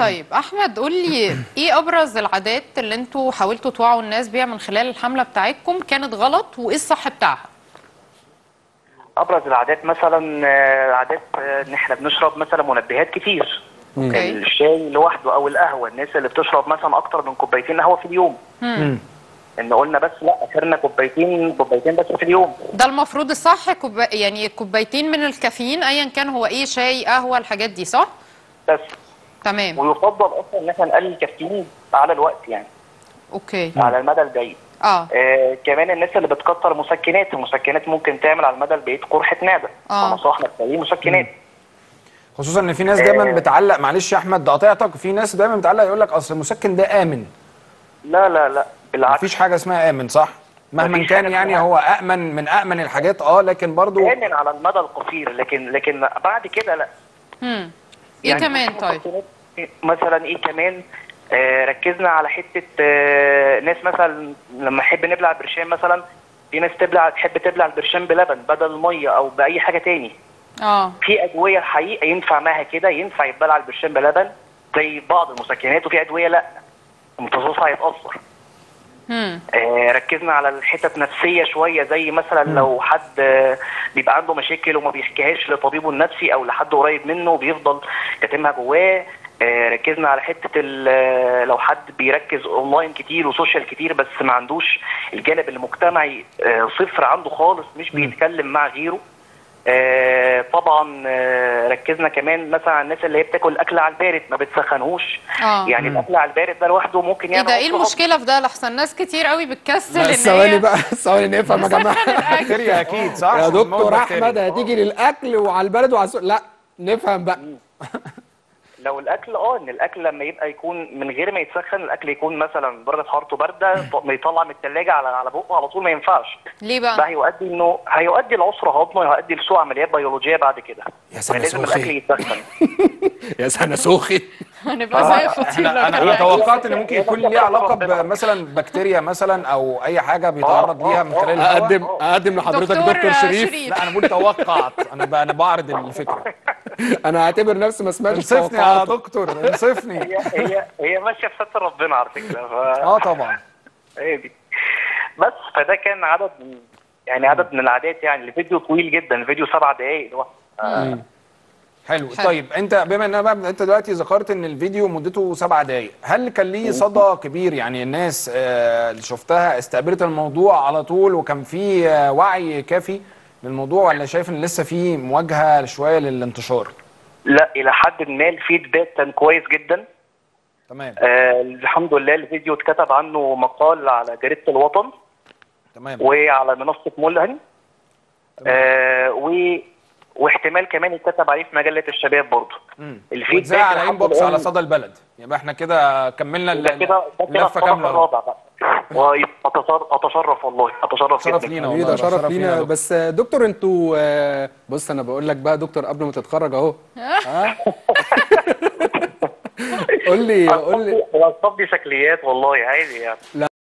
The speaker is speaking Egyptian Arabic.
طيب احمد قول لي ايه ابرز العادات اللي انتوا حاولتوا توعوا الناس بيها من خلال الحمله بتاعتكم كانت غلط وايه الصح بتاعها ابرز العادات مثلا آه، عادات آه، ان احنا بنشرب مثلا منبهات كتير اوكي الشاي لوحده او القهوه الناس اللي بتشرب مثلا اكتر من كوبايتين قهوه في اليوم مم. ان قلنا بس لا اخرنا كوبايتين كوبايتين بس في اليوم ده المفروض الصح كوبا... يعني كوبايتين من الكافيين ايا كان هو ايه شاي قهوه الحاجات دي صح بس تمام ويفضل اصلا ان احنا نقلل الكافيين على الوقت يعني اوكي على المدى البعيد اه آه كمان الناس اللي بتكتر مسكنات المسكنات ممكن تعمل على المدى البعيد قرحه معده آه. فنصحنا بتقليل مسكنات خصوصا ان في ناس دايما آه. بتعلق معلش يا احمد ده قطيعتك في ناس دايما بتعلق يقول لك اصل المسكن ده امن لا لا لا بالعكس مفيش حاجه اسمها امن صح مهما مفيش كان حاجة يعني اسمها- هو امن من امن الحاجات اه لكن برضو آمن على المدى القصير لكن لكن بعد كده لا امم ايه يعني كمان في طيب مسكنات مثلا ايه كمان آه ركزنا على حته آه ناس مثلا لما نحب نبلع برشام مثلا في ناس تبلع تحب تبلع البرشام بلبن بدل الميه او باي حاجه تاني اه في ادويه الحقيقه ينفع معاها كده ينفع يتبلع البرشام بلبن زي بعض المسكنات وفي ادويه لا امتصاصها هيتاثر امم آه، ركزنا على الحتت نفسيه شويه زي مثلا لو حد آه، بيبقى عنده مشاكل وما بيحكيهاش لطبيبه النفسي او لحد قريب منه بيفضل كاتمها جواه آه، ركزنا على حته ال- آه، لو حد بيركز اونلاين كتير وسوشيال كتير بس ما عندوش الجانب المجتمعي آه، صفر عنده خالص مش بيتكلم مع غيره آه، طبعا آه، ركزنا كمان مثلا على الناس اللي هي بتاكل الاكل على البارد ما بتسخنوش اه يعني الاكل على البارد ده لوحده ممكن ايه يعمل ده ايه عسر هضمي. المشكله في ده لحسن ناس كتير قوي بتكسل لا ان ثواني هي بقى ثواني نفهم يا جماعه تسخن الاكل بكتيريا اكيد صح يا موت دكتور بكتيريا. احمد هتيجي للاكل وعلى البلد وعلى السوق لا نفهم بقى لو الاكل اه ان الاكل لما يبقى يكون من غير ما يتسخن الاكل يكون مثلا درجه حرارته بارده ط- ما يطلع من الثلاجه على على بقه على طول ما ينفعش ليه ده بقى هيؤدي انه هيؤدي لعسر هضم وهيؤدي لسوء عمليات بيولوجيه بعد كده يا سنة فلازم سوخي. الاكل يتسخن يا سنه سوخي هنبقى زي الفطير انا انا لو أنا كان توقعت ان ممكن يكون ليه علاقه مثلا بكتيريا مثلا او اي حاجه بيتعرض آه، ليها من آه، خلال اقدم الهواء اقدم لحضرتك دكتور دكتور شريف شريف. لا انا بقول توقعت انا ب- انا بعرض الفكره انا هعتبر نفسي ما سمعتش انصفني يا توقعات. دكتور انصفني هي هي هي ماشيه في ستر ربنا على فكره ف... اه طبعا هي دي بس فده كان عدد من يعني عدد من العادات يعني الفيديو طويل جدا الفيديو سبع دقائق لوحده آه، حلو حلو. طيب انت بما ان بقى انت دلوقتي ذكرت ان الفيديو مدته سبع دقائق هل كان ليه صدى كبير يعني الناس آه، اللي شفتها استقبلت الموضوع على طول وكان في آه، وعي كافي للموضوع ولا شايف ان لسه في مواجهه شويه للانتشار لا الى حد ما الفيدباك كان كويس جدا تمام آه الحمد لله الفيديو اتكتب عنه مقال على جريده الوطن تمام وعلى منصه ملهن آه و واحتمال كمان يتكتب عليه في مجله الشباب برضه مم. الفيدباك واتذاع على لحد انبوكس الآن- على صدى البلد يبقى احنا كده كملنا ده ال- كده ده كده اللفه الطرف كامله الرابع بقى وأتشر- اتشرف والله اتشرف شرف جدا لينا حبيبي والله ده شرف يا لينا دكتور. بس دكتور انتوا آه، بص انا بقول لك بقى دكتور قبل ما تتخرج اهو ها قول لي قول لي الألقاب دي شكليات والله عادي يعني